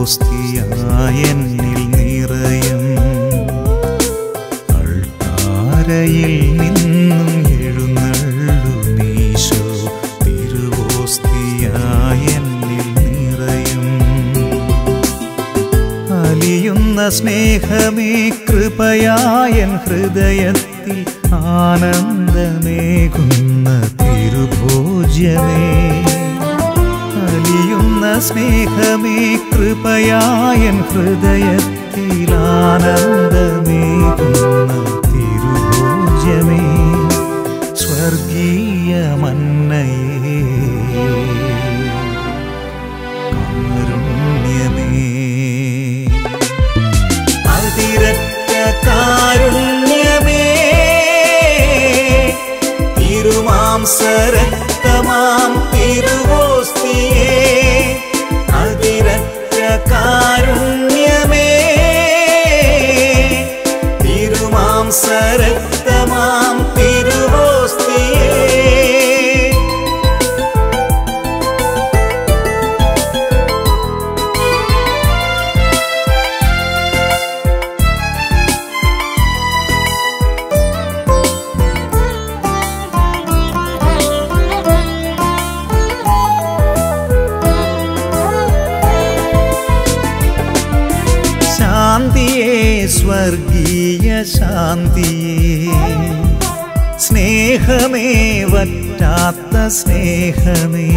തിരുവോസ്തിയായെന്നിൽ നിറയും അൾത്താരയിൽ നിന്നും എഴുന്നള്ളുമീശോ തിരുവോസ്തിയായെന്നിൽ നിറയും അലിയുന്ന സ്നേഹമേ കൃപയായൻ ഹൃദയത്തിൽ ആനന്ദമേകുന്ന തിരുഭോജ്യമേ അലിയുന്ന സ്നേഹമേ കൃപയായൻ ഹൃദയത്തിൽ ആനന്ദമേകുന്ന തിരുഭോജ്യമേ സ്വർഗീയ മന്നയേ കാരുണ്യമേ അതിരറ്റ കാരുണ്യമേ തിരുമാംസരക്തമാം തിരുവോസ്തിയേ അതിരറ്റ കാരുണ്യമേ തിരുമാംസരക്തമാം തിരുവോസ്തിയേ ശാന്തിയേ സ്വർഗീയ ശാന്തിയേ സ്നേഹമേ വറ്റാത്ത സ്നേഹമേ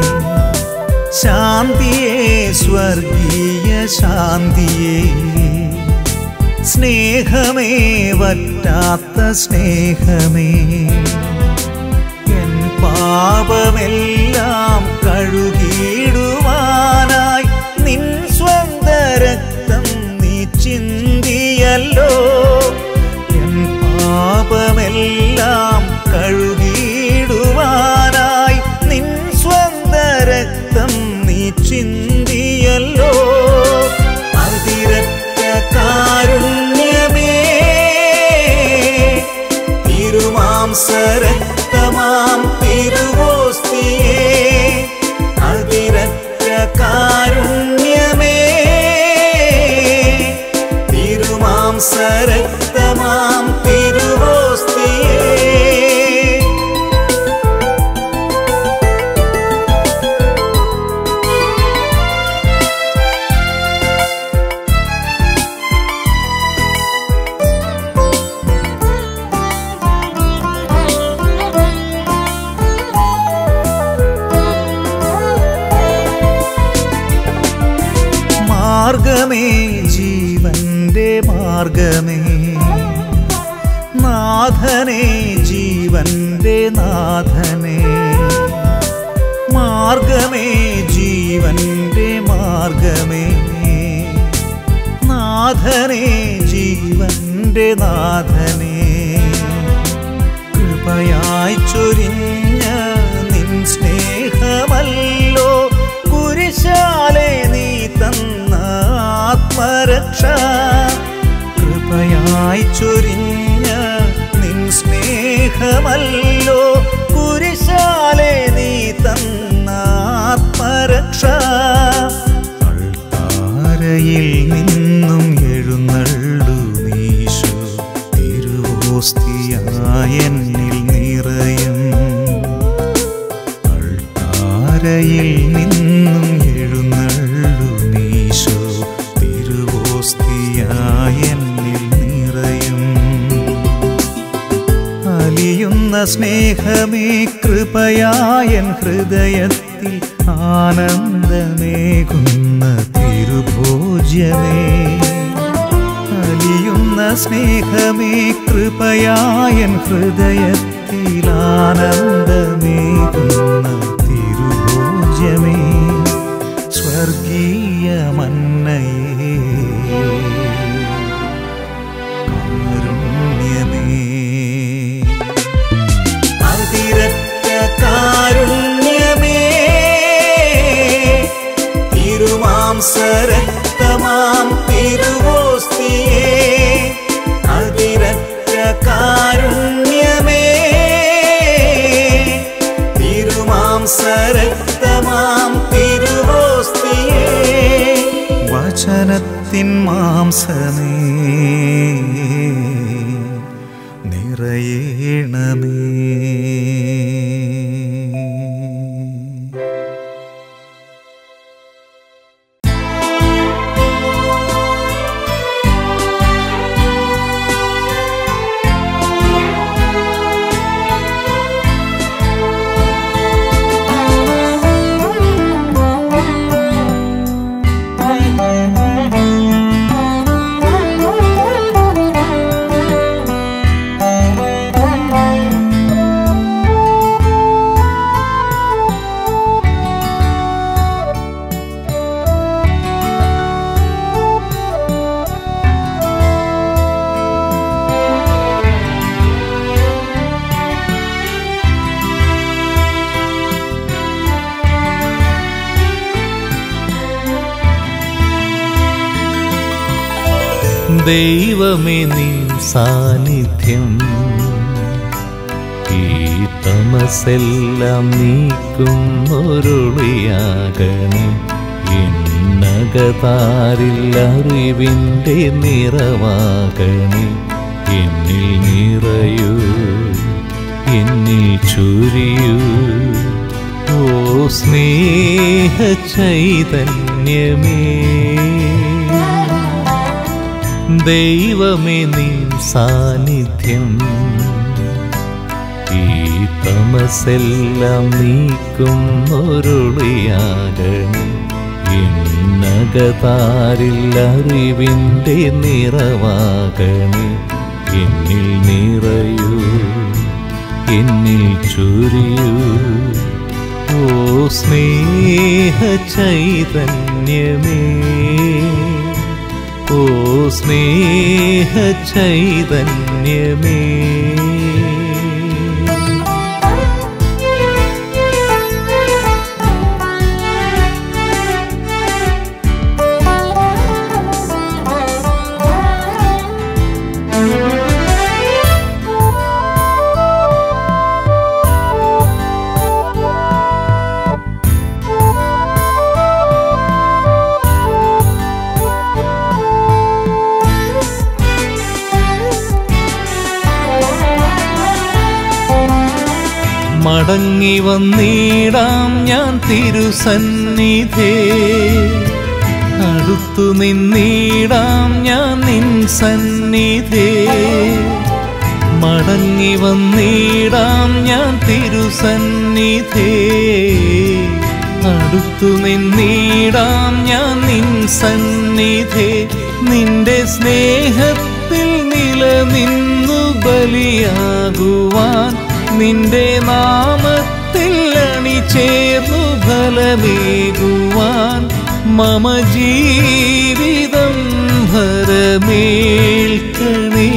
ശാന്തിയേ സ്വർഗീയ ശാന്തിയേ സ്നേഹമേ വറ്റാത്ത സ്നേഹമേ എൻ പാപമെല്ലാം കഴുകിയിടുവാനായി നിൻ സ്വന്ത രക്തം നീ ചിന്തിയല്ലോ എൻ പാപമെല്ലാം കഴുകിയിടുവാനായി നിൻ സ്വന്ത രക്തം നീ ചിന്തിയല്ലോ അതിരറ്റ കാരുണ്യമേ തിരുമാംസരക്തമാം തിരുവോസ്തിയേ അതിരറ്റ കാരുണ്യമേ തിരുമാംസരക്തമാം തിരുവോസ്തിയേ മാർഗമേ ജീവന്റെ മാർഗമേ നാഥനെ ജീവന്റെ നാഥനെ മാർഗമേ ജീവന്റെ മാർഗമേ നാഥനെ ജീവന്റെ നാഥനെ കൃപയായി ചൊരിഞ്ഞ നിൻ സ്നേഹമല്ലോ കുരിശാലെ നീ തന്ന ആത്മരക്ഷ കൃപയായി ചൊരിഞ്ഞ നിൻ സ്നേഹമല്ലോ കുരിശാലെ നീ തന്ന ആത്മരക്ഷ അൾത്താരയിൽ നിന്നും എഴുന്നള്ളുമീശോ തിരുവോസ്തിയായെന്നിൽ നിറയും അൾത്താരയിൽ നിന്നും എഴുന്നള്ളുമീശോ തിരുവോസ്തിയായെന്നിൽ നിറയും അലിയുന്ന സ്നേഹമേ കൃപയായൻ ഹൃദയത്തിൽ ആനന്ദമേകുന്ന തിരുഭോജ്യമേ അലിയുന്ന സ്നേഹമേ കൃപയായൻ ഹൃദയത്തിൽ ആനന്ദമേകുന്ന തിരുഭോജ്യമേ സ്വർഗീയ മന്നയേ കാരുണ്യമേ അതിരറ്റ കാരുണ്യമേ തിരുമാംസരക്തമാം തിരുവോസ്തിയേ അതിരറ്റ കാരുണ്യമേ തിരുമാംസരക്തമാം തിരുവോസ്തിയേ വചനത്തിൻ മാംസമേ നിറയേണമേ ദൈവമേ നിൻ സാന്നിധ്യം ഈ തമസെല്ലാം നീക്കുന്നൊരുളിയാകണേ എന്നകതാരിൽ അറിവിൻ്റെ നിറവാകണേ എന്നിൽ നിറയൂ എന്നിൽ ചുരിയൂ ഓ സ്നേഹ ചൈതന്യമേ ദൈവമേ നീ സാന്നിധ്യം ഈ തമസെല്ലാം നീക്കുന്നൊരുളിയാകണേ എന്നകതാരിൽ അറിവിൻ്റെ നിറവാകണേ എന്നിൽ നിറയൂ എന്നിൽ ചുരിയൂ ഓ സ്നേഹ ചൈതന്യമേ ഓ സ്നേഹ ചൈതന്യമേ മടങ്ങി വന്നിടാം ഞാൻ തിരുസന്നിധേ അടുത്തു നിന്നിടാം ഞാൻ നിൻ സന്നിധേ മടങ്ങി വന്നിടാം ഞാൻ തിരുസന്നിധേ അടുത്തു നിന്നിടാം ഞാൻ നിൻ സന്നിധേ നിന്റെ സ്നേഹത്തിൽ നിലനിന്നു ബലിയാകുവാൻ നിന്റെ നാമത്തിൽ അണിചേർന്നു ഫലമേകുവാൻ മമ ജീവിതം ഭരമേൽക്കണേ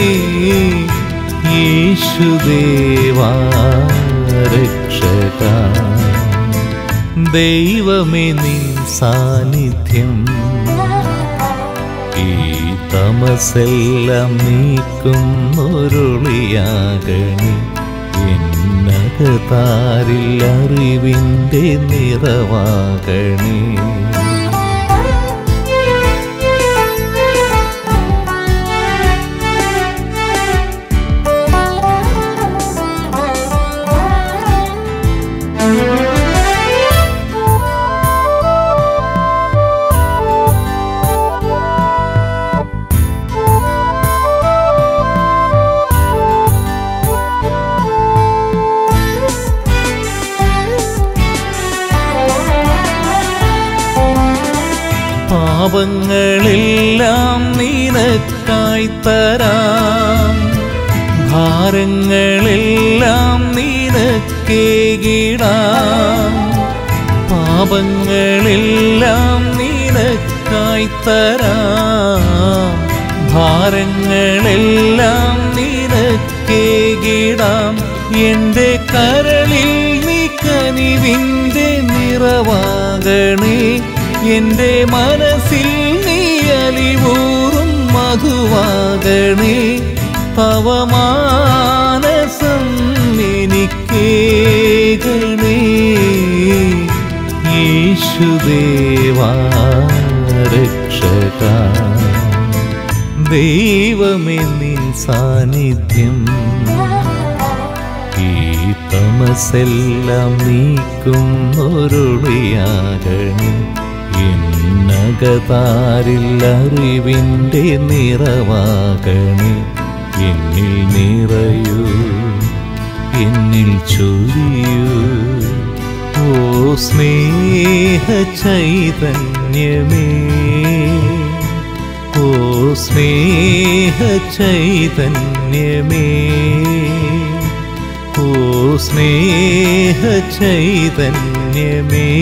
യേശുദേവാ രക്ഷക ദൈവമേ നീ സാന്നിധ്യം ഈ തമസെല്ലാം നീക്കുന്നൊരുളിയാകണേ എന്നകതാരിൽ അറിവിൻ്റെ നിറവാകണേ പാപങ്ങളെല്ലാം നിനക്കായി തരാം ഭാരങ്ങളെല്ലാം നിനക്കേകിടാം പാപങ്ങളെല്ലാം നിനക്കായി തരാം ഭാരങ്ങളെല്ലാം നിനക്കേകിടാം എൻ്റെ കരളിൽ നീ കനിവിൻ്റെ നിറവാകണേ എൻ്റെ മനസ്സിൽ നീ അലിവൂറും മധുവാകണേ പവമാനസം എനിക്കേകണേ യേശുദേവാ രക്ഷക ദൈവമേ നിൻ സാന്നിധ്യം ഈ തമസെല്ലാം നീക്കുന്നൊരുളിയാകണി എന്നകതാരിൽ അറിവിൻ്റെ നിറവാകണി എന്നിൽ നിറയൂ എന്നിൽ ചൊരിയൂ ഓ സ്നേഹ ചൈതന്യമേ ഓ സ്നേഹ ചൈതന്യമേ ഓ സ്നേഹ ചൈതന്യമേ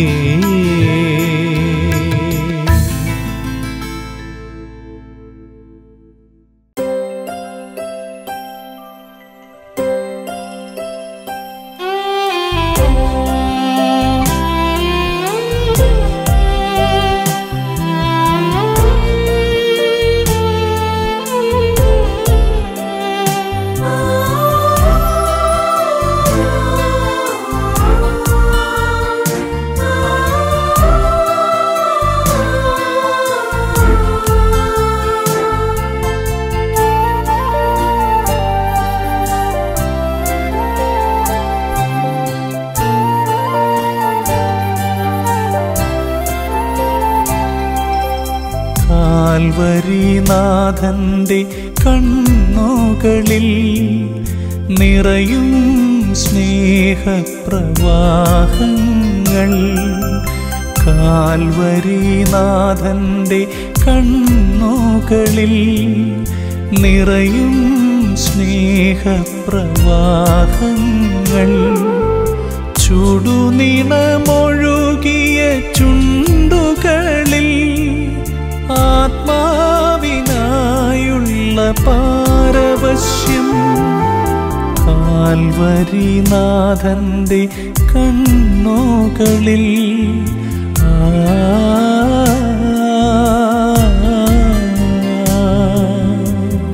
കാൽവരിനാഥന്റെ കണ്ണുകളിൽ നിറയും സ്നേഹപ്രവാഹങ്ങൾ കാൽവരിനാഥന്റെ കണ്ണുകളിൽ നിറയും സ്നേഹപ്രവാഹങ്ങൾ ചുടുനിണമൊഴുകിയ ചുണ്ടുകളിൽ ആത്മാവിനായുള്ള പാരവശ്യം കാൽവരിനാഥന്റെ കണ്ണുകളിൽ ആ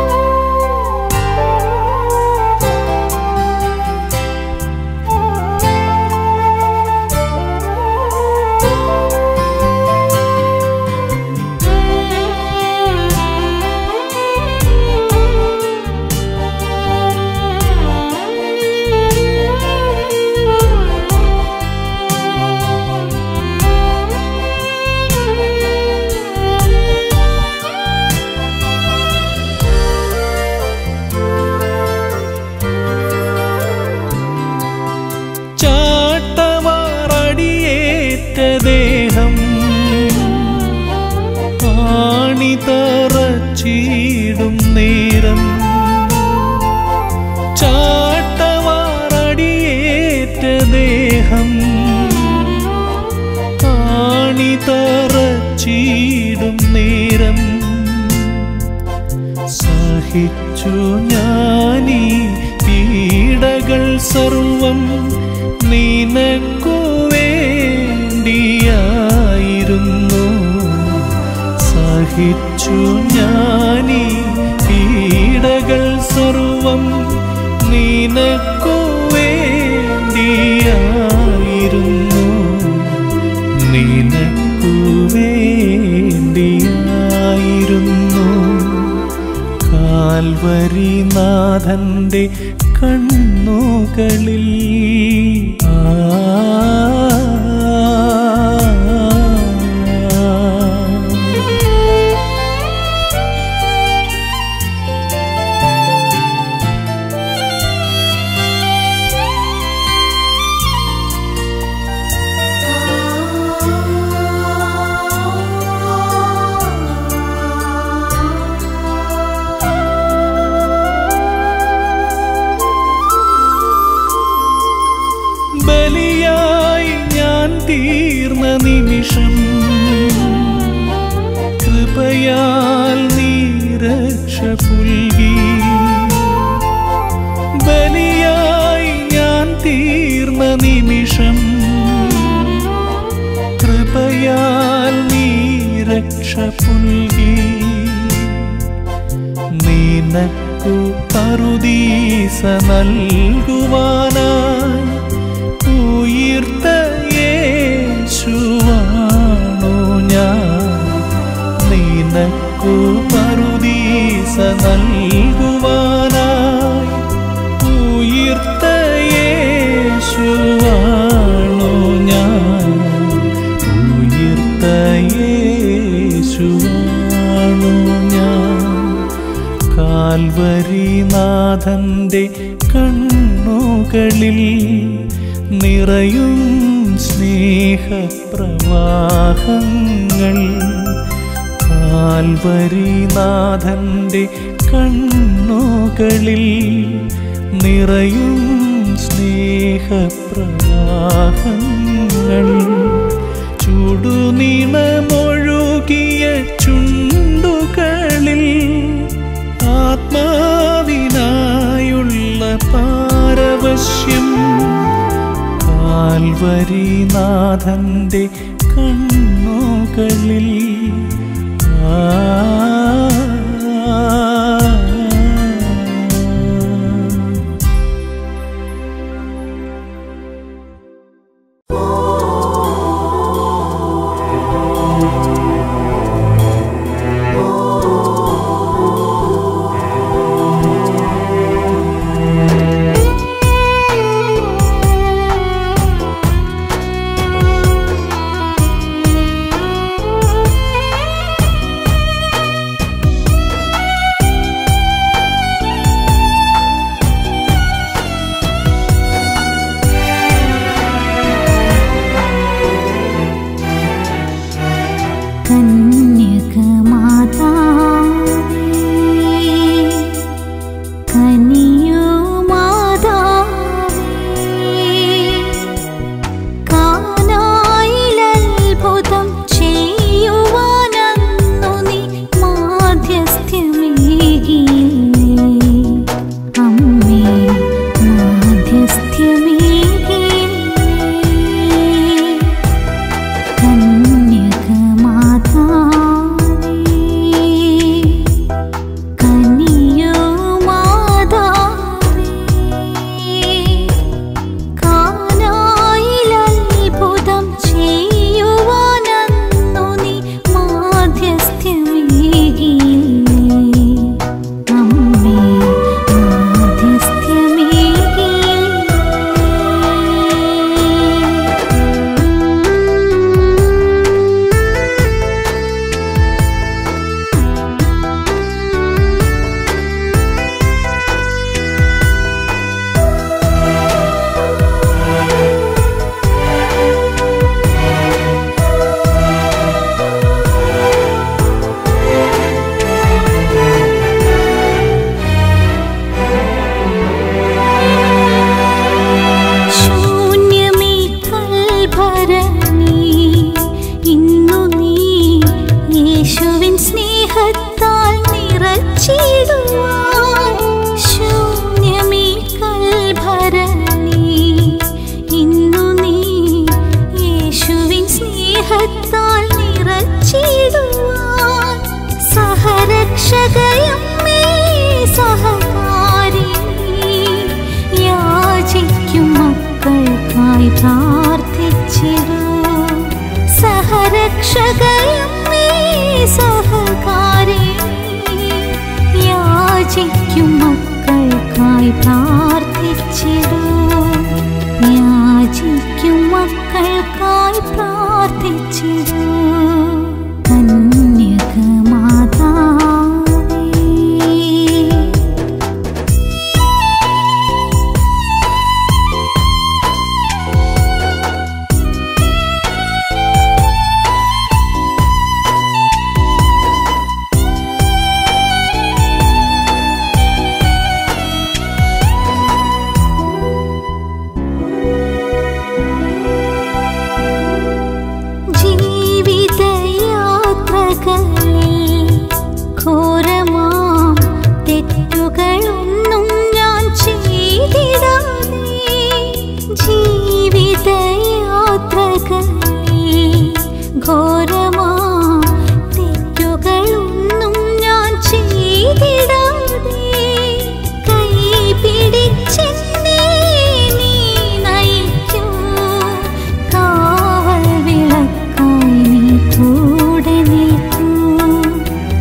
ചാട്ടവാറടിയേറ്റ ദേഹം ആണിതറച്ചിടും നേരം ചാട്ടവാറടിയേറ്റ ദേഹം ആണിതറച്ചിടും നേരം സഹിച്ചു ഞാനീ പീഡകൾ സർവം നിനക്കു വേണ്ടിയായിരുന്നു സഹിച്ചു ഞാനീ പീഡകൾ സർവം നിനക്കു വേണ്ടിയായിരുന്നു നിനക്കു വേണ്ടിയായിരുന്നു കാൽവരിനാഥന്റെ കണ്ണുകളിൽ ആ ബലിയായി ഞാൻ തീർന്ന നിമിഷം കൃപയാൽ നീ രക്ഷ പുൽകി ബലിയായി ഞാൻ തീർന്ന നിമിഷം കൃപയാൽ നീ രക്ഷ പുൽകി നിനക്കു പറുദീസ നൽകുവാനായി ഉയർത്ത യേശുവാണോ ഞാൻ നിനക്കു പറുദീസ നൽകുവാനായി ഉയർത്ത യേശുവാണു ഞാൻ ഉയർത്ത യേശുവാണു ഞാൻ കാൽവരിനാഥന്റെ കണ്ണുകളിൽ നിറയും സ്നേഹപ്രവാഹങ്ങൾ കാൽവരിനാഥന്റെ കണ്ണുകളിൽ നിറയും സ്നേഹപ്രവാഹങ്ങൾ ചുടുനിണമൊഴുകിയ ചുണ്ടുകളിൽ ആത്മാവിനായുള്ള പാരവശ്യം കാൽവരിനാഥന്റെ കണ്ണുകളിൽ ആ പ്രാർത്ഥിച്ചിടൂ സഹരക്ഷകയമ്മേ സഹകാരി യാചിക്കും മക്കൾക്കായി പ്രാർത്ഥിച്ചിടൂ യാചിക്കും മക്കൾക്കായി പ്രാർത്ഥിച്ചിടൂ കന്യക മാതാവേ ജീവിതയാത്രകളിൽ ഘോരമാം തെറ്റുകളൊന്നും ഞാൻ ചെയ്തിടാതെ ജീവിതയാത്രകളിൽ ഘോരമാം തെറ്റുകളൊന്നും ഞാൻ ചെയ്തിടാതെ കൈ പിടിച്ചെന്നെ നീ നയിക്കൂ കാവൽ വിളക്കായി നീ കൂടെ നിൽക്കൂ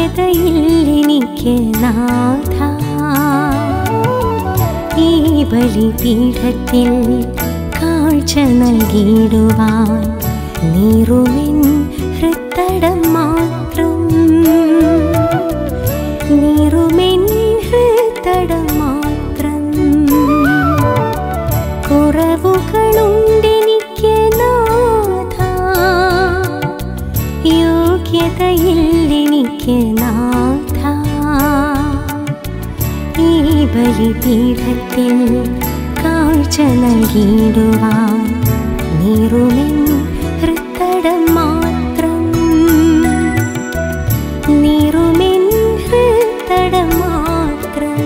യോഗ്യതയില്ലെനിക്ക് നാഥ ഈ ബലിപീഠത്തിൽ കാഴ്ച നൽകിയിടുവാൻ നീറുമെൻ ഹൃത്തടം മാത്രം നീറുമെൻ ഹൃത്തടം മാത്രം കുറവുകളുണ്ടെനിക്ക് നാഥ യോഗ്യതയില്ലെനിക്ക് നാഥ ഈ ബലിപീഠത്തിൽ കാഴ്ച നൽകിയിടുവാൻ നീറുമെൻ ഹൃത്തടം മാത്രം നീറുമെൻ ഹൃത്തടം മാത്രം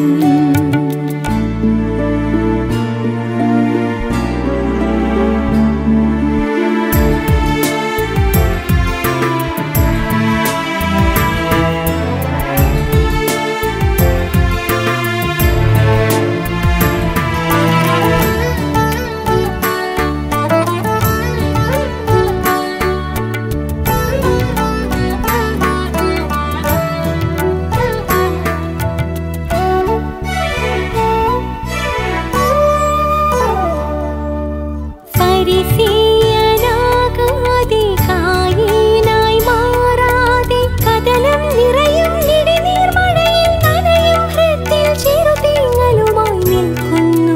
ഫരിസീയനാകാതെ കായീനായി മാറാതെ കടലം നിറയും ഇടിനീർമഴയിൽ നനയും ഹൃത്തിൽ ചെറുതീങ്ങലുമായി നിൽക്കുന്നു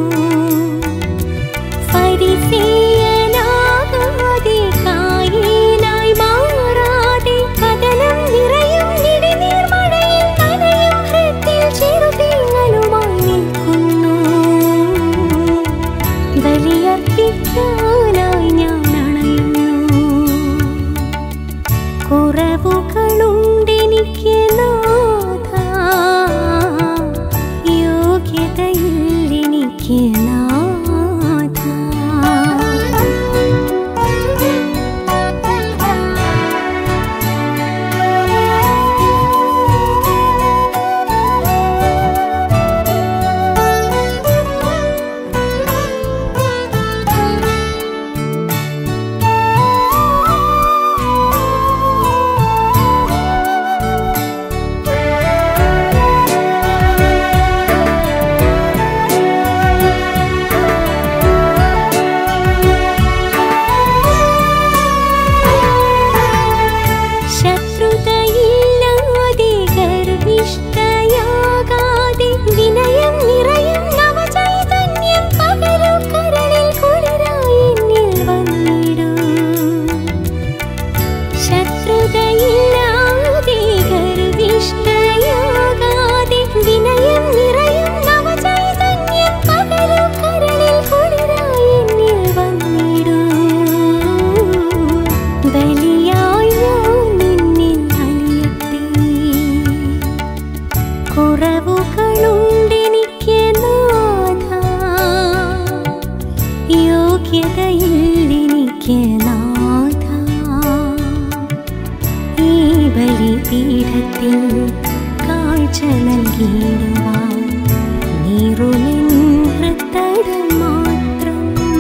ഫരിസീയനാകാതെ കായീനായി മാറാതെ കടലം നിറയും ഇടിനീർമഴയിൽ നനയും ഹൃത്തിൽ ചെറുതീങ്ങലുമായി നിൽക്കുന്നു ബലിയർപ്പിക്കാനായി ഞാൻ അണയുന്നു കുറവുകളുണ്ടെനിക്ക് നാഥ യോഗ്യതയില്ലെനിക്ക് നാഥ ശത്രുതയില്ലാതെ ഗർവിഷ്ഠയാകാതെ വിനയം നിറയും നവചൈതന്യം പകരു കരളിൽ കുളിരായി എന്നിൽ വന്നിടൂ ശത്രുതയില്ലാതെ ഗർവിഷ്ഠയാകാതെ വിനയം നിറയും നവചൈതന്യം പകരു കരളിൽ കുളിരായി എന്നിൽ വന്നിടൂ ബലിയായി ഞാൻ നിന്നിൽ അലിയട്ടെ കുറവുകളുണ്ടെനിക്ക് നാഥ യോഗ്യതയില്ലെനിക്ക് നാഥ ഈ ബലിപീഠത്തിൽ കാഴ്ച നൽകിയിടുവാൻ നീറുമെൻ ഹൃത്തടം മാത്രം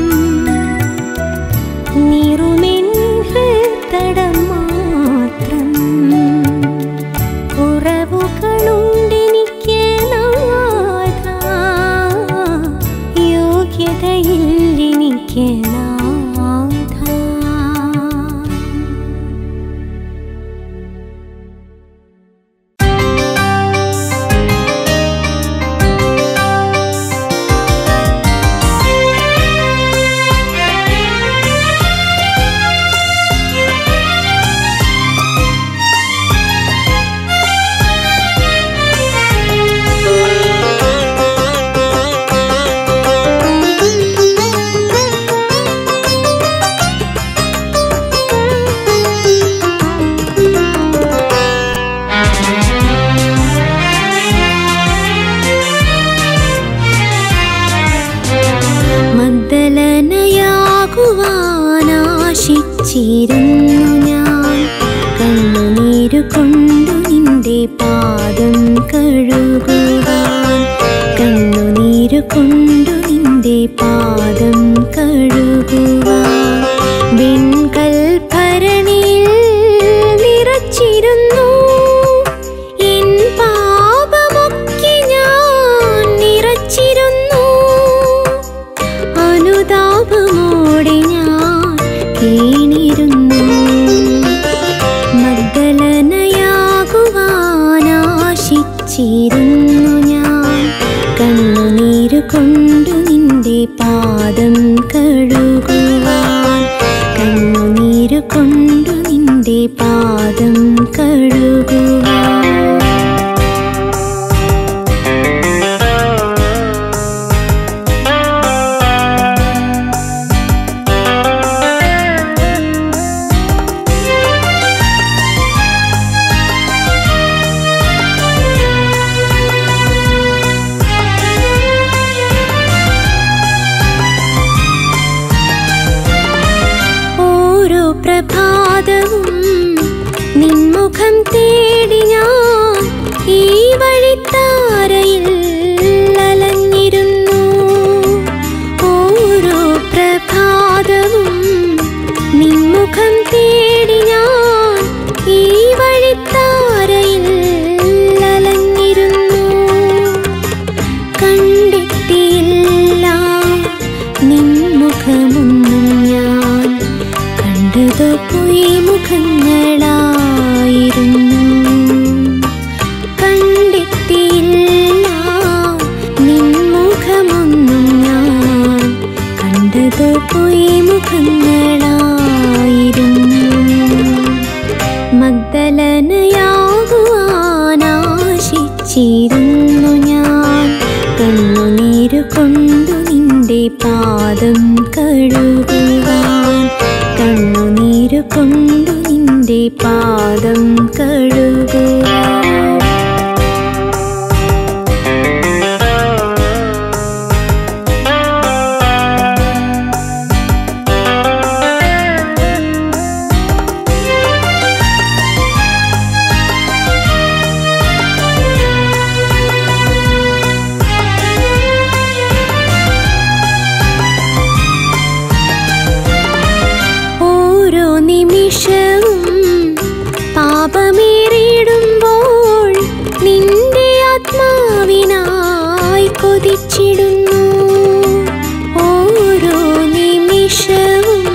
നീറുമെൻ ഹൃത്തടം മാത്രം കുറവുകളുണ്ടെനിക്ക് നാഥ യോഗ്യതയില്ലെനിക്ക് നാഥ മഗ്ദലനയാകുവാനാശിച്ചിരുന്നു ഞാൻ കണ്ണുനീരു കൊണ്ടു നിന്റെ പാദം കഴുകുവാൻ കണ്ണുനീരു കൊണ്ടു നിന്റെ പാദം കഴുകുവാൻ വെൺകൽ ഭരണിയിൽ നിറച്ചിരുന്നു കൊണ്ടു നിന്റെ പാദം കഴുകുവാൻ കണ്ണുനീരു കൊണ്ടു നിന്റെ പാദം കഴുകുവാൻ ഓരോ പ്രഭാതവും നിൻമുഖം തേടി ഞാൻ ഈ വഴിത്താരയിൽ അലഞ്ഞിരുന്നു ഓരോ പ്രഭാതവും നിൻമുഖം തേടി ഞാൻ ഈ വഴിത്താരയിൽ അലഞ്ഞിരുന്നു കണ്ടിട്ടില്ല നിൻമുഖമൊന്നും ഞാൻ കണ്ടതോ പോയി മുഖങ്ങളായിരുന്നു കണ്ടിട്ടില്ല നിൻമുഖമൊന്നും ഞാൻ കണ്ടതോ പോയി മുഖങ്ങളായിരുന്നു മഗ്ദലനയാകുവാനാശിച്ചിരുന്നു ഞാൻ കണ്ണുനീരു കൊണ്ടു നിന്റെ പാദം കഴുകുവാൻ കണ്ണുനീരു കൊണ്ടു നിന്റെ പാദം കഴുകുവാൻ ഓരോ നിമിഷവും പാപമേറിയിടുമ്പോൾ നിന്റെ ആത്മാവിനായി കൊതിച്ചിടുന്നു ഓരോ നിമിഷവും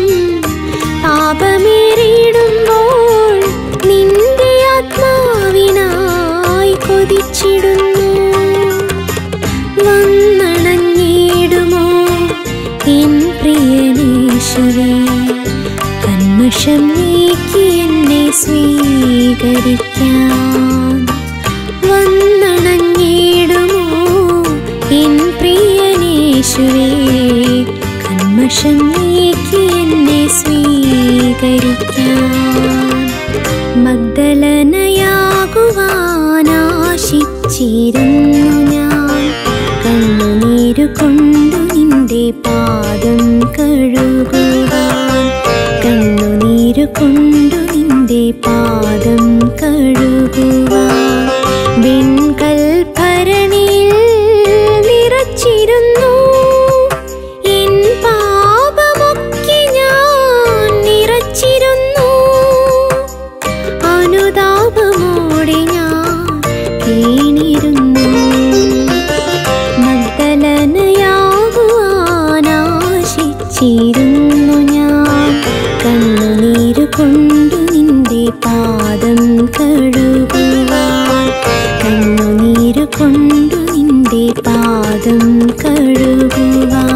പാപമേറിയിടുമ്പോൾ നിന്റെ ആത്മാവിനായി കൊതിച്ചിടുന്നു വന്നണഞ്ഞിടുമോ എൻ പ്രിയനേശുവേ കന്മഷം നീക്കി എന്നെ സ്വീകരിക്കാൻ വന്നണഞ്ഞിടുമോ എൻ പ്രിയനേശുവേ കന്മഷം നീക്കി എന്നെ സ്വീകരിക്കാൻ മഗ്ദലനയാകുവാനാശിച്ചിരുന്നു ഞാൻ കണ്ണുനീരു കൊണ്ടു നിന്റെ പാദം കഴുകുവാൻ കണ്ണുനീരു കൊണ്ടു നിന്റെ പാദം കഴുകുവാൻ വെൺകൽ ഭരണിയിൽ നിറച്ചിരുന്നു എൻ പാപമൊക്കെ ഞാൻ നിറച്ചിരുന്നു അനുതാപമോടെ ഞാൻ വീണിരുന്നു മഗ്ദലനയാകുവാനാശിച്ചിരുന്നു ഞാൻ കണ്ണുനീരു കൊണ്ടു നിന്റെ പാദം കഴുകുവാൻ കണ്ണുനീരു കൊണ്ടു നിന്റെ പാദം കഴുകുവാൻ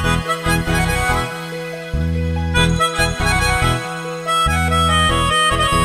Thank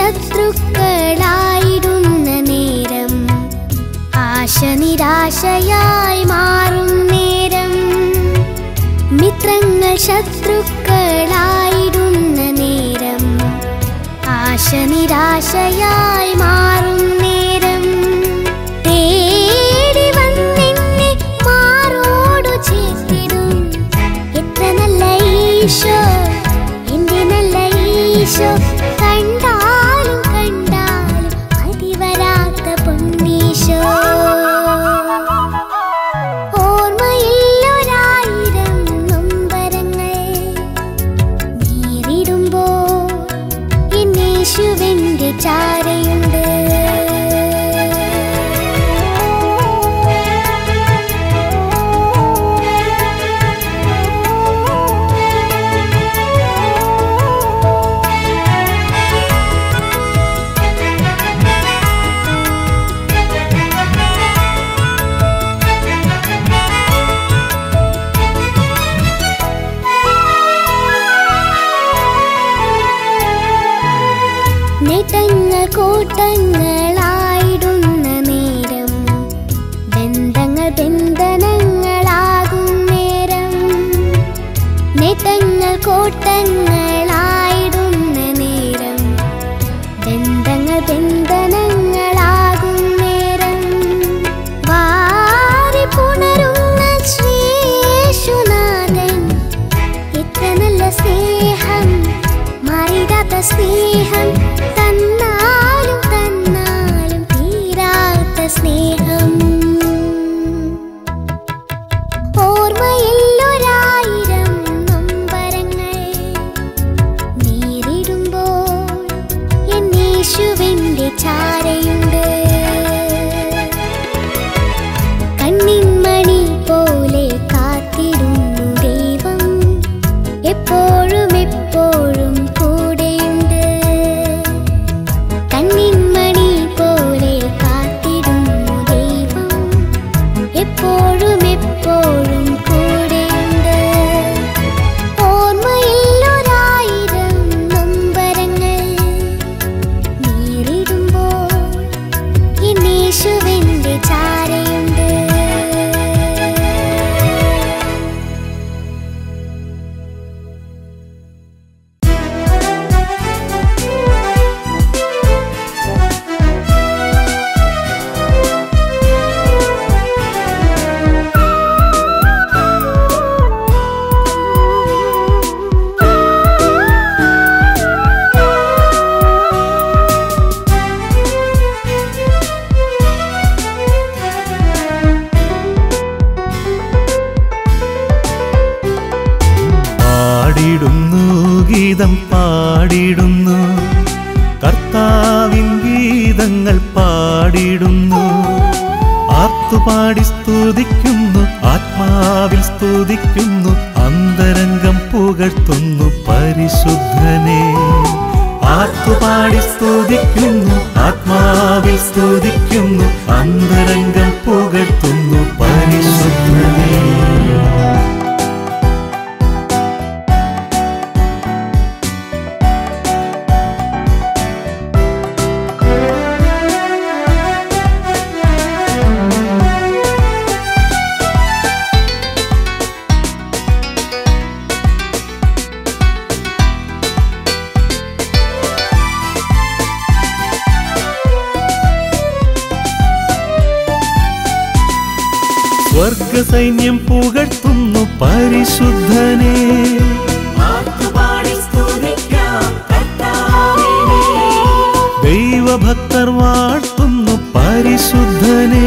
ശത്രുക്കളായിടുന്ന നേരം ആശ നിരാശയായി മാറും നേരം മിത്രങ്ങൾ ശത്രുക്കളായിടുന്ന നേരം ആശ നിരാശയായി മാറും നേരം തേടി വന്നെന്നെ മാറോടു ചേർത്തിടും എത്ര നല്ല ഈശോ എന്റെ നല്ല ഈശോ കണ്ടാലും കണ്ടാലും അതിവരാത്ത പൊന്നീശോ ഓർമ്മയില്ലൊരായിരം നൊമ്പരങ്ങൾ നേരിടുമ്പോ എന്നേശുവിന്റെ ചാരയുണ്ട് നേട്ടങ്ങൾ കൂട്ടങ്ങളായിടുന്ന നേരം ബന്ധങ്ങൾ ബന്ധനങ്ങളാകും നേരം നേട്ടങ്ങൾ കൂട്ടങ്ങളായിടുന്ന നേരം ബന്ധങ്ങൾ ബന്ധനങ്ങളാകും നേരം വാരി പുണരുന്ന ശ്രീയേശുനാഥൻ എത്ര നല്ല സ്നേഹം മാറിടാത്ത സ്നേഹം തന്നാലും തന്നാലും തീരാത്ത സ്നേഹം ഓർമ്മയില്ലൊരായിരം നൊമ്പരങ്ങൾ നേരിടുമ്പോൾ എന്നേശുവിൻ്റെ ചാരയുണ്ട് കണ്ണിൻമണി പോലെ കാത്തിടുന്നു ദൈവം എപ്പോഴും എപ്പോഴും കൂടെയുണ്ട് കണ്ണിൻമണി പോലെ കാത്തിടുന്നു ദൈവം എപ്പോഴും എപ്പോഴും കൂടെയുണ്ട് ഓർമ്മയില്ലൊരായിരം നൊമ്പരങ്ങൾ നേരിടുമ്പോൾ എന്നേശുവിൻ്റെ ചാരയുണ്ട് പാടിടുന്നു ഗീതം പാടിടുന്നു കർത്താവിൻ ഗീതങ്ങൾ പാടിടുന്നു ആർത്തുപാടി സ്തുതിക്കുന്നു ആത്മാവിൽ സ്തുതിക്കുന്നു അന്തരംഗം പുകഴ്ത്തുന്നു പരിശുദ്ധനെ ആർത്തുപാടി സ്തുതിക്കുന്നു ആത്മാവിൽ സ്തുതിക്കുന്നു അന്തരംഗം പുകഴ്ത്തുന്നു പരിശുദ്ധനെ സ്വർഗസൈന്യം പുകഴ്ത്തുന്നു പരിശുദ്ധനെ ദൈവഭക്തർ വാഴ്ത്തുന്നു പരിശുദ്ധനെ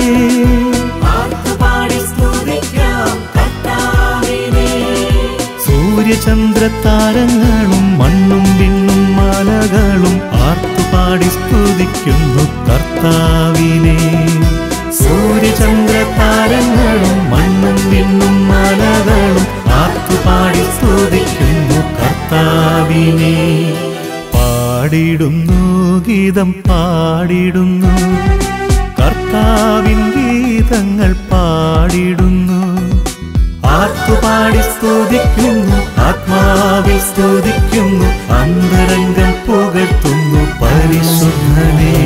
സൂര്യചന്ദ്ര താരങ്ങളും മണ്ണും വിണ്ണും മാലകളും ആർത്തുപാടി സ്തുതിക്കുന്നു കർത്താവിനെ സൂര്യചന്ദ്ര താരങ്ങളും മണ്ണും വിണ്ണും മാലകളും ആർത്തുപാടി സ്തുതിക്കുന്നു കർത്താവിനെ പാടിടുന്നു ഗീതം പാടിടുന്നു കർത്താവിൻ ഗീതങ്ങൾ പാടിടുന്നു ആർത്തുപാടി സ്തുതിക്കുന്നു ആത്മാവിൽ സ്തുതിക്കുന്നു അന്തരംഗം പുകഴ്ത്തുന്നു പരി പരിശുദ്ധനേ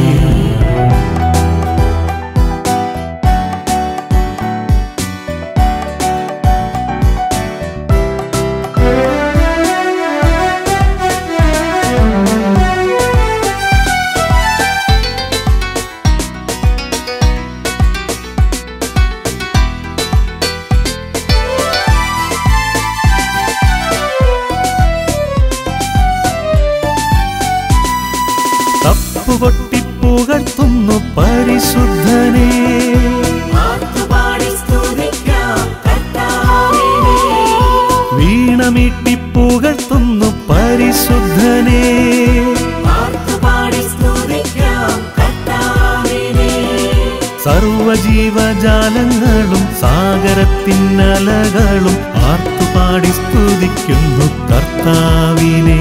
തപ്പുകൊട്ടി പുകഴ്ത്തുന്നു പരിശുദ്ധനേ വീണമീട്ടി പുകഴ്ത്തുന്നു പരിശുദ്ധനേ സർവജീവജാലങ്ങളും സാഗരത്തിനലകളും ആർത്തുപാടി സ്തുതിക്കുന്നു കർത്താവിനെ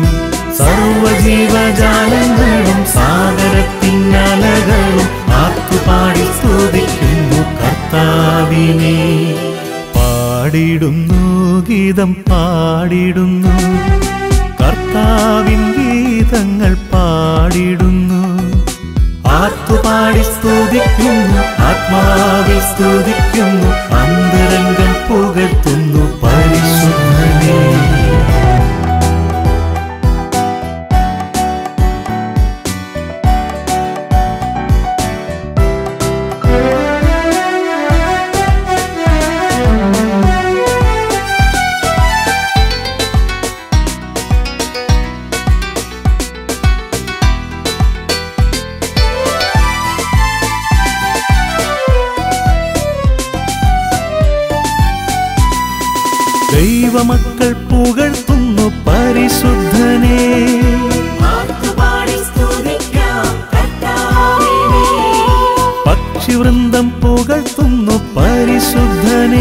സർവജീവജാലങ്ങളും സാഗരത്തിനലകളും ആർത്തുപാടി സ്തുതിക്കുന്നു കർത്താവിനെ പാടിടുന്നു ഗീതം പാടിടുന്നു കർത്താവിൻ ഗീതങ്ങൾ പാടിടുന്നു ആർത്തുപാടി സ്തുതിക്കുന്നു ആത്മാവിൽ സ്തുതിക്കുന്നു അന്തരംഗം പുകഴ്ത്തുന്നു പരിശുദ്ധനേ ദൈവമക്കൾ പുകഴ്ത്തുന്നു പരിശുദ്ധനേ പക്ഷിവൃന്ദം പുകഴ്ത്തുന്നു പരിശുദ്ധനേ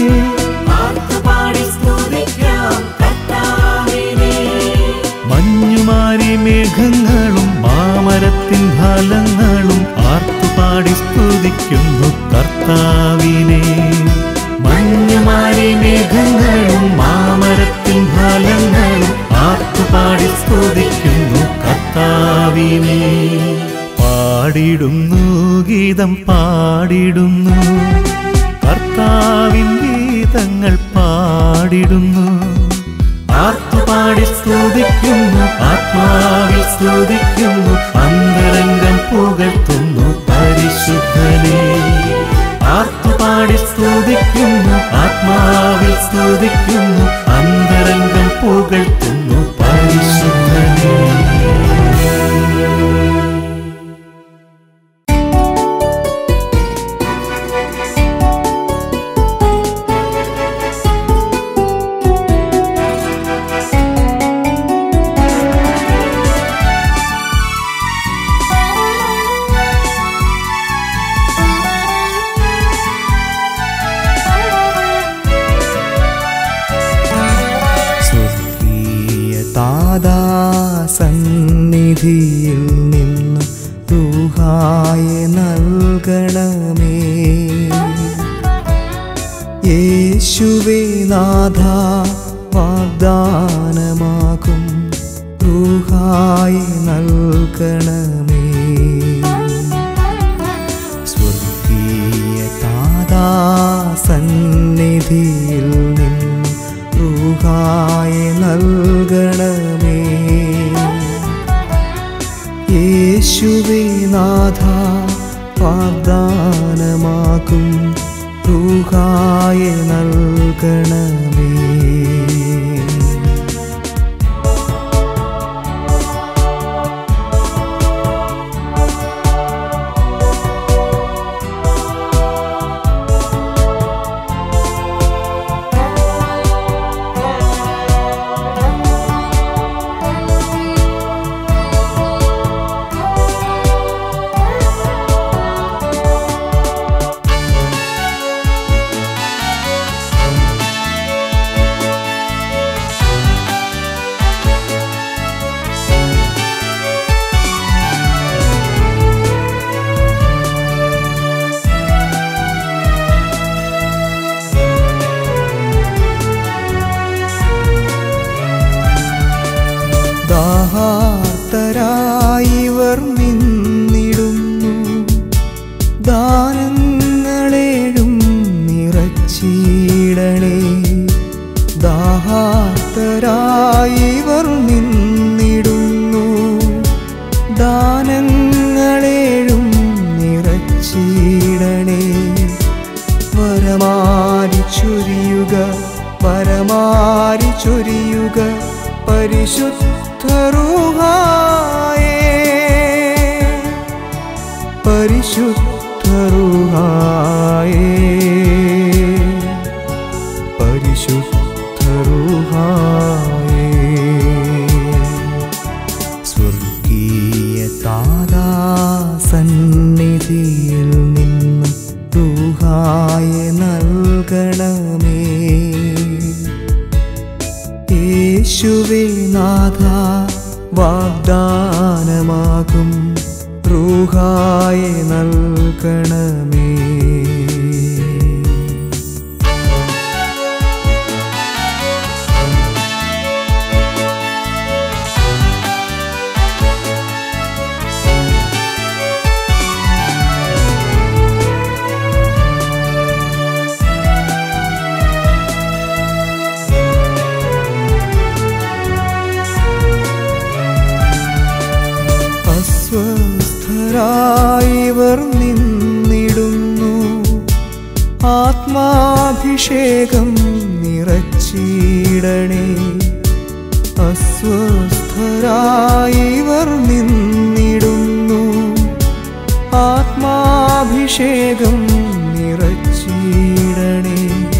മഞ്ഞുമാരി മേഘങ്ങളും മാമരത്തിൻ ഫലങ്ങളും ആർത്തുപാടി സ്തുതിക്കുന്നു കർത്താവിനെ മഞ്ഞുമാരി മേഘങ്ങളും മാമരത്തിൻ ഫലങ്ങളും ആർത്തുപാടി സ്തുതിക്കുന്നു കർത്താവിനെ പാടിടുന്നു ഗീതം പാടിടുന്നു കർത്താവിൻ ഗീതങ്ങൾ പാടിടുന്നു ആർത്തുപാടി സ്തുതിക്കുന്നു ആത്മാവിൽ സ്തുതിക്കുന്നു അന്തരംഗം പുകഴ്ത്തുന്നു പരിശുദ്ധനേ ആർത്തുപാടി സ്തുതിക്കുന്നു ആത്മാവിൽ സ്തുതിക്കുന്നു അന്തരംഗം പുകഴ്ത്തുന്നു പരിശുദ്ധനേ സ്വർഗീയ താതാ സന്നിധിയിൽ നിന്ന് ദൂഹായ നൽകണമേ യേശുവേ നാഥ വാഗ്ദാനമാകും ദൂഹായ നൽകണമേ സ്വർഗീയ താതാ സന്നിധിയിൽ നിന്ന് റൂഹായ നൽകണമേ യേശുവേ നാഥ വാഗ്ദാനമാക്കും റൂഹായ നൽകണമേ ദാനങ്ങളേഴും നിറച്ചിടണേ ദാഹാത്തരായിവർ നിന്നിടുന്നു ദാനങ്ങളേഴും നിറച്ചിടണേ വരമാരി ചൊരിയുക വരമാരി ചൊരിയുക പരിശുദ്ധറുഹായേ പരിശുദ്ധറുഹായേ പരിശുദ്ധറുഹായേ സ്വർഗീയ താതാ സന്നിധിയിൽ നിന്ന് റൂഹായ നൽകണമേ യേശുവേ നാഥ വാഗ്ദാനമാകും റൂഹായ നൽകണമേ അസ്വസ്ഥരായിവർ നിന്നിടുന്നു ആത്മാഭിഷേകം നിറച്ചിടണേ അസ്വസ്ഥരായിവർ നിന്നിടുന്നു ആത്മാഭിഷേകം നിറച്ചിടണേ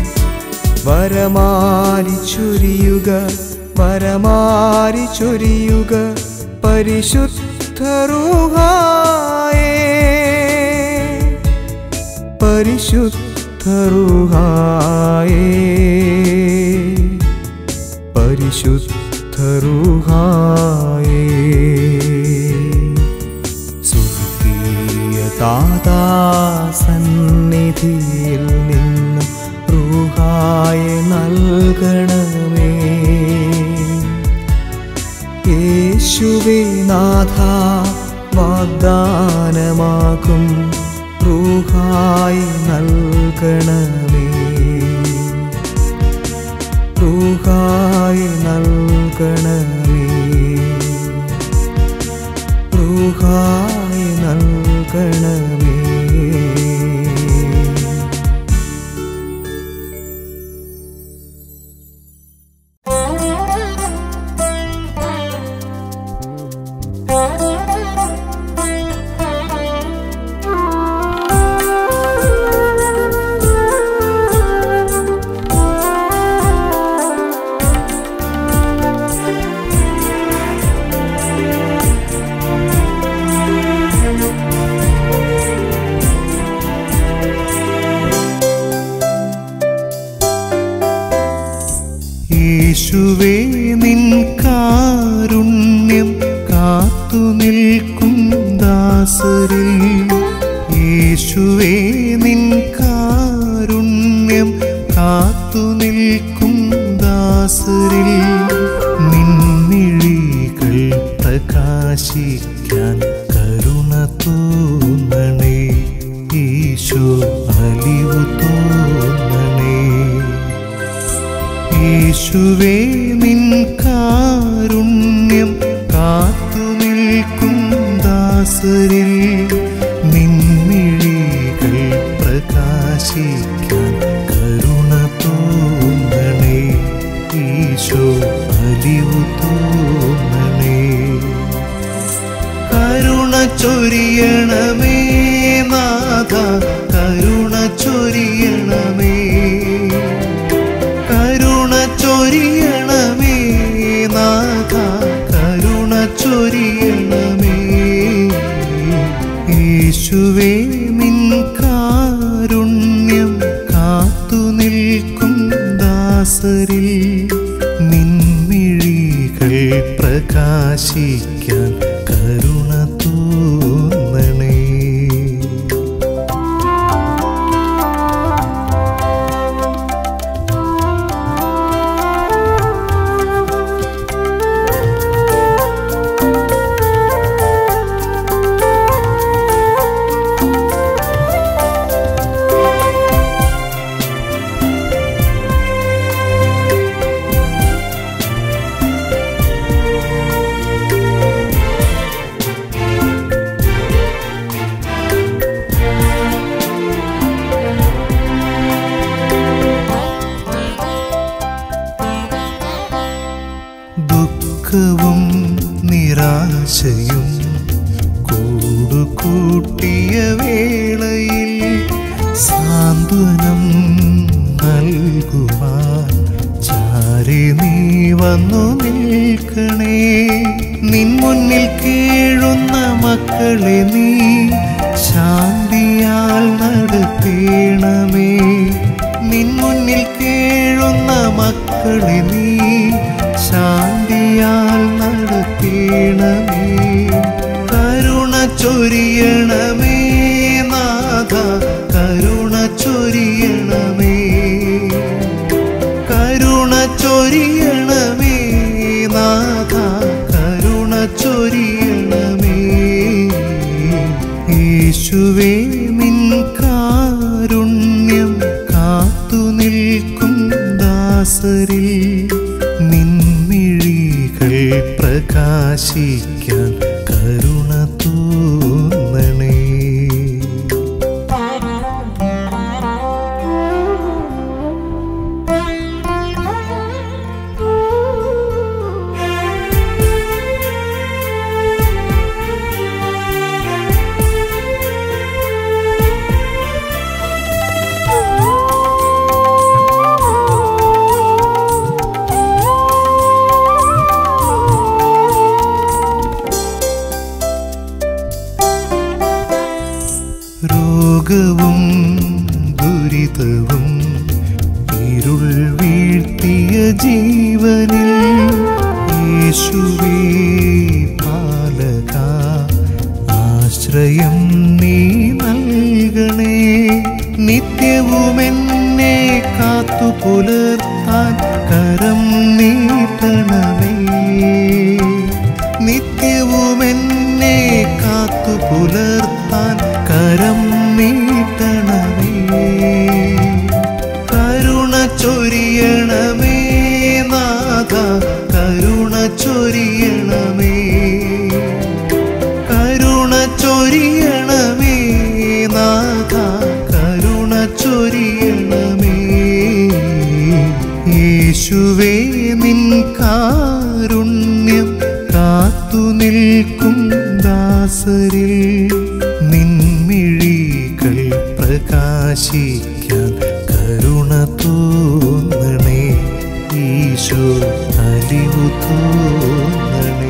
വരമാരി ചൊരിയുക വരമാരി ചൊരിയുക പരിശുദ്ധറുഹായേ പരിശുദ്ധറുഹായേ പരിശുദ്ധറുഹായേ സ്വർഗീയ താതാ സന്നിധിയിൽ നിന്ന് റൂഹായ നൽകണമേ യേശുവേ നാഥ വാഗ്ദാനമാകും റൂഹായ നൽകണമേ റൂഹായ നൽകണമേ റൂഹായി നൽകണമേ യേശുവേ നിൻ കാരുണ്യം കാത്തു നിൽക്കും ദാസരിൽ യേശുവേ നിൻ കാരുണ്യം കാത്തു നിൽക്കും ദാസരിൽ നിന്നിഴികൾ പ്രകാശിക്കാൻ കരുണ തോന്നണേ ഈശോ അലിവു തോന്നണേ യേശുവേ നിൻ കാരുണ്യം കാത്തു നിൽക്കും ദാസരിൽ നിന്നിഴികൾ പ്രകാശിക്കാൻ കരുണ തോന്നണേ ഈശോ അലിവു തോന്നണേ കരുണ ചൊരിയണമേ നാഥ കരുണ ചൊരിയണമേ കരുണ ചൊരിയണമേ നാഥ കരുണ ചൊരിയണമേ യേശുവേ നിൻ കാരുണ്യം കാത്തു നിൽക്കും ദാസരിൽ നിൻമിഴികൾ പ്രകാശിക്കാൻ കരുണ തോന്നണേ വന്നു നിൽക്കണേ നിൻ മുന്നിൽ കീഴുന്ന മക്കളെ നീ ശാന്തിയാൽ നടത്തേണമേ നിൻ മുന്നിൽ കീഴുന്ന മക്കളെ നീ ശാന്തിയാൽ നടത്തേണമേ കരുണ ചൊരിയണമേ നാഥ കരുണ ചൊരിയണമേ കരുണ ചൊരിയണമേ നാഥ കരുണ ചൊരിയണമേ യേശുവേ നിൻ കാരുണ്യം കാത്തു നിൽക്കും ദാസരിൽ നിൻമിഴികൾ പ്രകാശിക്കാൻ കരുണ തോന്നണേ രോഗവും ദുരിതവും ഇരുൾ വീഴ്ത്തിയ ജീവനിൽ യേശുവേ പാലക ആശ്രയം നീ നൽകണേ നിത്യവും എന്നെ കാത്തു പുലർത്താൻ കരം നീട്ടണമേ നിത്യവും എന്നെ കാത്തു പുലർത്താൻ കരം നീട്ടണമേ കരുണ ചൊരിയണമേ നാഥ കരുണ ചൊരിയണമേ കരുണ ചൊരിയണമേ നാഥ കരുണ ചൊരിയണമേ യേശുവേ നിൻ കാരുണ്യം കാത്തു നിൽക്കും ദാസരിൽ നിൻമിഴികൾ പ്രകാശിക്കാൻ കരുണ തോന്നണേ ഈശോ അലിവു തോന്നണേ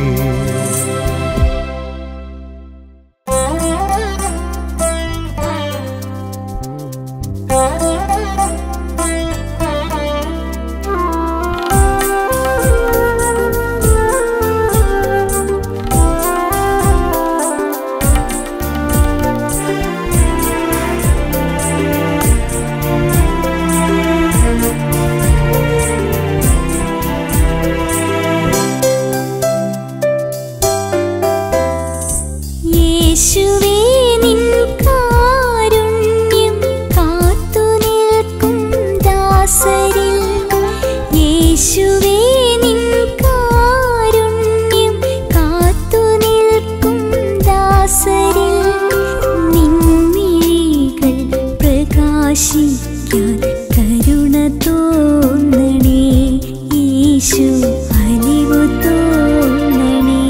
യേശുവേ നിൻ കാരുണ്യം കാത്തു നിൽക്കും ദാസരിൽ യേശുവേ നിൻ കാരുണ്യം കാത്തു നിൽക്കും ദാസരിൽ നിൻമിഴികൾ പ്രകാശിക്കാൻ കരുണ തോന്നണേ യേശു അലിവു തോന്നണേ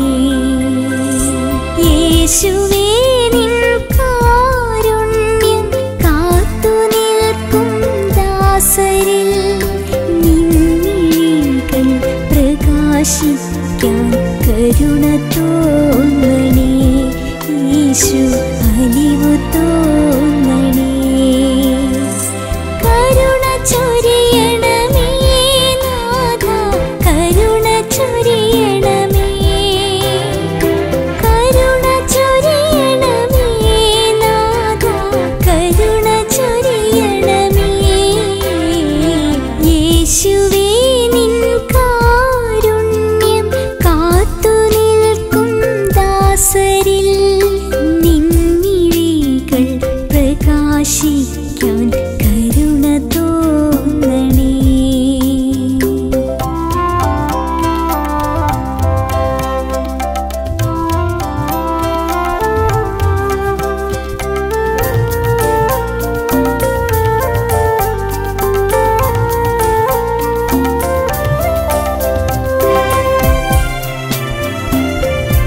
യേശുവേ നിൻ കാരുണ്യം കാത്തു നിൽക്കും ദാസരിൽ നിൻമിഴികൾ പ്രകാശിക്കാൻ കരുണ തോന്നണേ യേശു അലിവു തോന്നണേ കരുണ ചൊരിയണമേ നാഥ കരുണ ചൊരിയണമേ കരുണ ചൊരിയണമേ നാഥ കരുണ ചൊരിയണമേ യേശുവേ നിൻ കാരുണ്യം കാത്തു നിൽക്കും ദാസരിൽ നിൻമിഴികൾ പ്രകാശിക്കാൻ കരുണ തോന്നണേ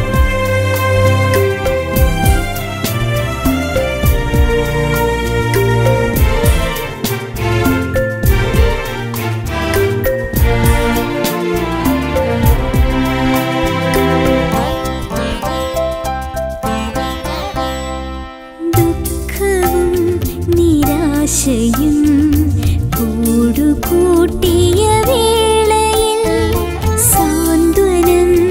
യേശുവേ ആശയും കൂടുകൂട്ടിയ വേളയിൽ സാന്ത്വനം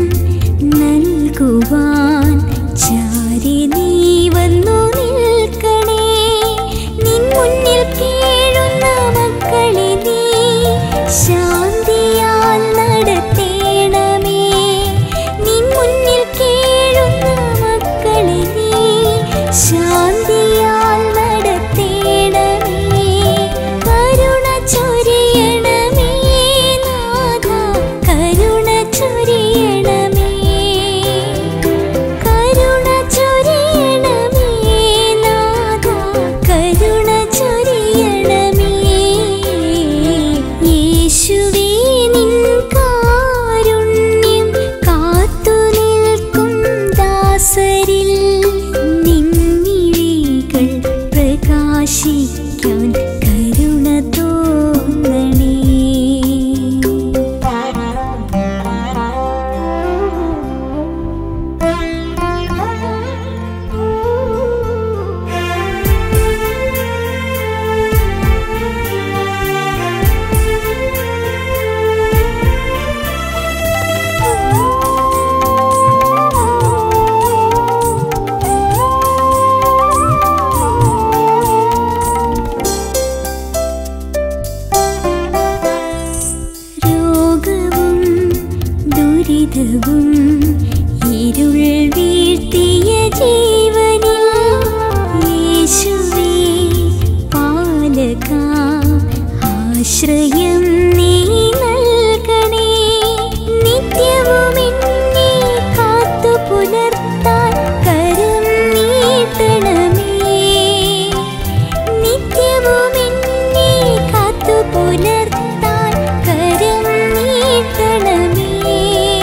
നൽകുവാൻ ചാരി നീ വന്നു നിൽക്കണേ നിൻ മുന്നിൽ കേഴുന്ന മക്കളെ നീ ശാന്തിയാൽ നടത്തേണമേ നിൻ മുന്നിൽ കേഴുന്ന മക്കളെ നീ ശാന്തിയാൽ നടത്തേണമേ കരുണ ചൊരിയണമേ നാഥ കരുണ ചൊരിയണമേ കരുണ ചൊരിയണമേ നാഥ കരുണ ചൊരിയണമേ യേശുവേ നിൻ കാരുണ്യം കാത്തു നിൽക്കും ദാസരിൽ നിൻമിഴികൾ പ്രകാശിക്കാൻ കരുണ തോന്നണേ രോഗവും ദുരിതവും ഇരുൾ വീഴ്ത്തിയ ജീവനിൽ യേശുവേ പാലക ആശ്രയം നീ നൽകണേ നിത്യവും എന്നെ കാത്തു പുലർത്താൻ കരം നീട്ടണമേ നിത്യവും എന്നെ കാത്തു പുലർത്താൻ കരം നീട്ടണമേ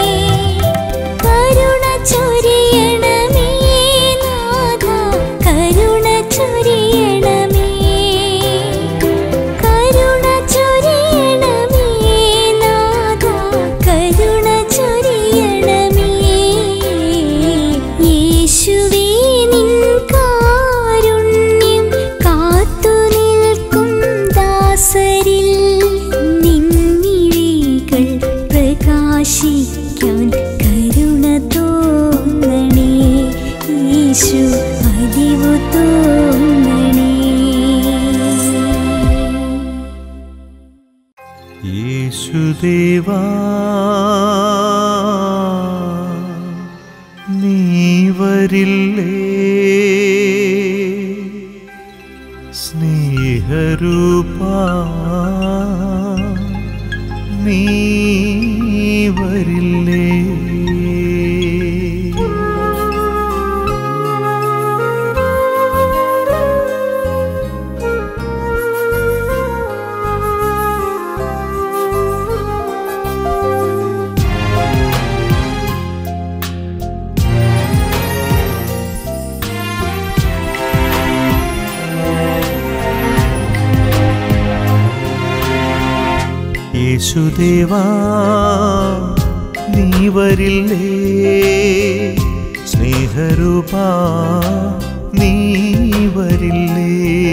കരുണ ചൊരിയണമേ നാഥ കരുണ ചൊരിയണമേ കരുണ ചൊരിയണമേ നാഥ കരുണ ചൊരിയണമേ യേശുവേ നിൻ കാരുണ്യം കാത്തു നിൽക്കും ദാസരിൽ നിൻമിഴികൾ പ്രകാശിക്കാൻ കരുണ തോന്നണേ യേശു അലിവു തോന്നണേ യേശുദേവാ നീ വരില്ലേ സ്നേഹരൂപാ നീ വരില്ലേ യേശുദേവാ നീ വരില്ലേ സ്നേഹരൂപാ നീ വരില്ലേ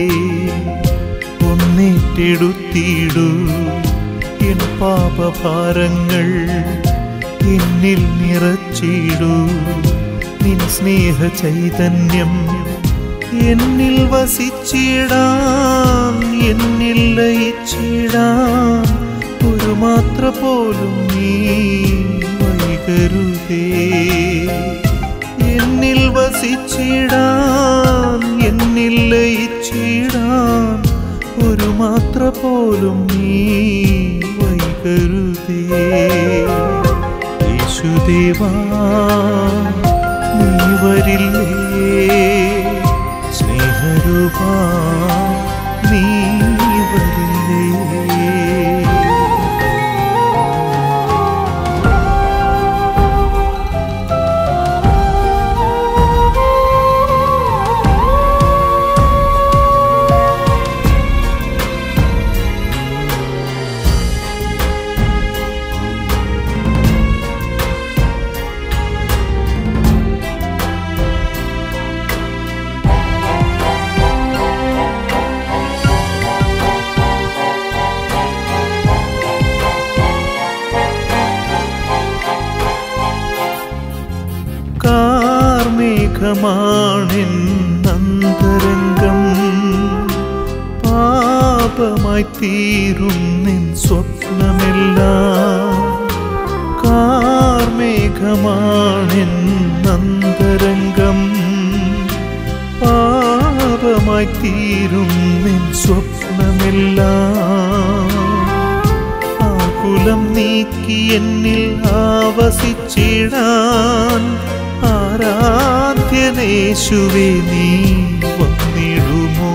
ഒന്നേറ്റെടുത്തിടൂ എൻ പാപഭാരങ്ങൾ എന്നിൽ നിറച്ചിടൂ നിൻ സ്നേഹ ചൈതന്യം എന്നിൽ വസിച്ചിടാം എന്നിൽ ലയിച്ചിടാം ഒരു മാത്ര പോലും നീ വൈകരുതേ എന്നിൽ വസിച്ചിടാം എന്നിൽ ലയിച്ചിടാം ഒരു മാത്ര പോലും നീ വൈകരുതേ യേശുദേവാ നീ വരില്ലേ സ്നേഹരൂപാ നീ വരില്ലേ കാർമേഘമാണെന്നന്തരംഗം പാപമായി തീരും നിൻ സ്വപ്നമെല്ലാം കാർമേഘമാണെന്നന്തരംഗം പാപമായി തീരും നിൻ സ്വപ്നമെല്ലാം ആകുലം നീക്കി എന്നിൽ ആവസിച്ചിടാൻ ആരാധ്യനേശുവേ നീ വന്നിടുമോ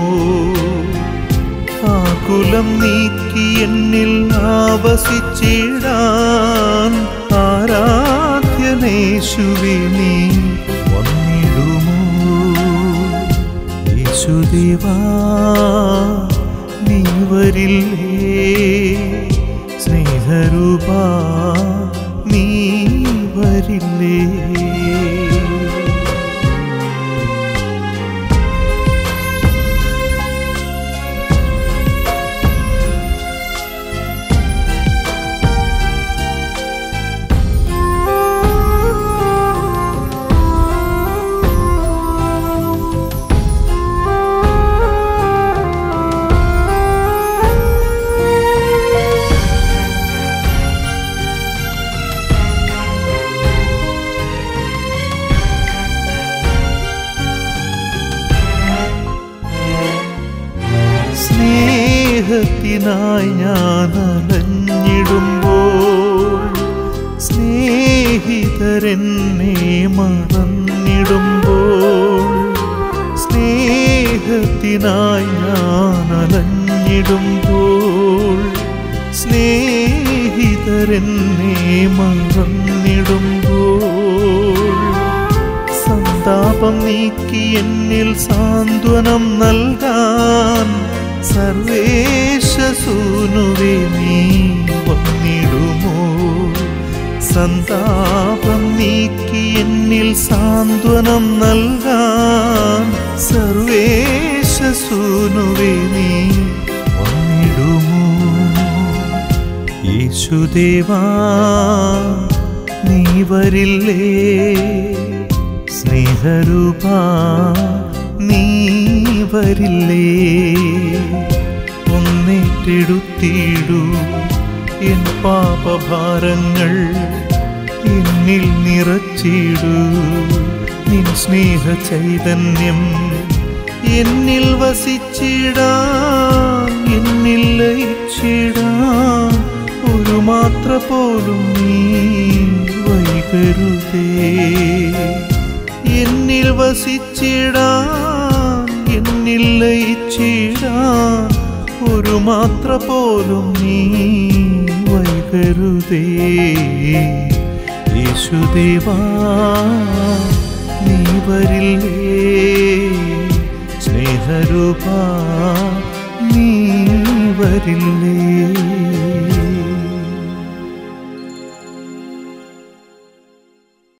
ആകുലം നീക്കി എന്നിൽ ആവസിച്ചിടാൻ ആരാധ്യനേശുവേ നീ വന്നിടുമോ യേശുദേവാ നീ വരില്ലേ സ്നേഹരൂപാ നീ വരില്ലേ സ്നേഹത്തിനായി ഞാൻ അലഞ്ഞിടുമ്പോൾ സ്നേഹിതരെന്നെ മറന്നിടുമ്പോൾ സ്നേഹത്തിനായി ഞാൻ അലഞ്ഞിടുമ്പോൾ സ്നേഹിതരെന്നെ മറന്നിടുമ്പോൾ സന്താപം നീക്കി എന്നിൽ സാന്ത്വനം നൽകാൻ സർവേശസൂനുവേ നീ വന്നിടുമോ സന്താപം നീക്കി എന്നിൽ സാന്ത്വനം നൽകാൻ സർവേശസൂനുവേ നീ വന്നിടുമോ യേശുദേവാ നീ വരില്ലേ സ്നേഹരൂപാ നീ വരില്ലേ ഒന്നേറ്റെടുത്തിടൂ എൻ പാപഭാരങ്ങൾ എന്നിൽ നിറച്ചിടൂ നിൻ സ്നേഹ ചൈതന്യം എന്നിൽ വസിച്ചിടാൻ എന്നിൽ ലയിച്ചിടാൻ ഒരു മാത്ര പോലും നീ വൈകരുതേ എന്നിൽ വസിച്ചിടാൻ എന്നിൽ ലയിച്ചിടാൻ ഒരു മാത്ര പോലും നീ വൈകരുതേ യേശുദേവാ നീ വരില്ലേ സ്നേഹരൂപാ നീ വരില്ലേ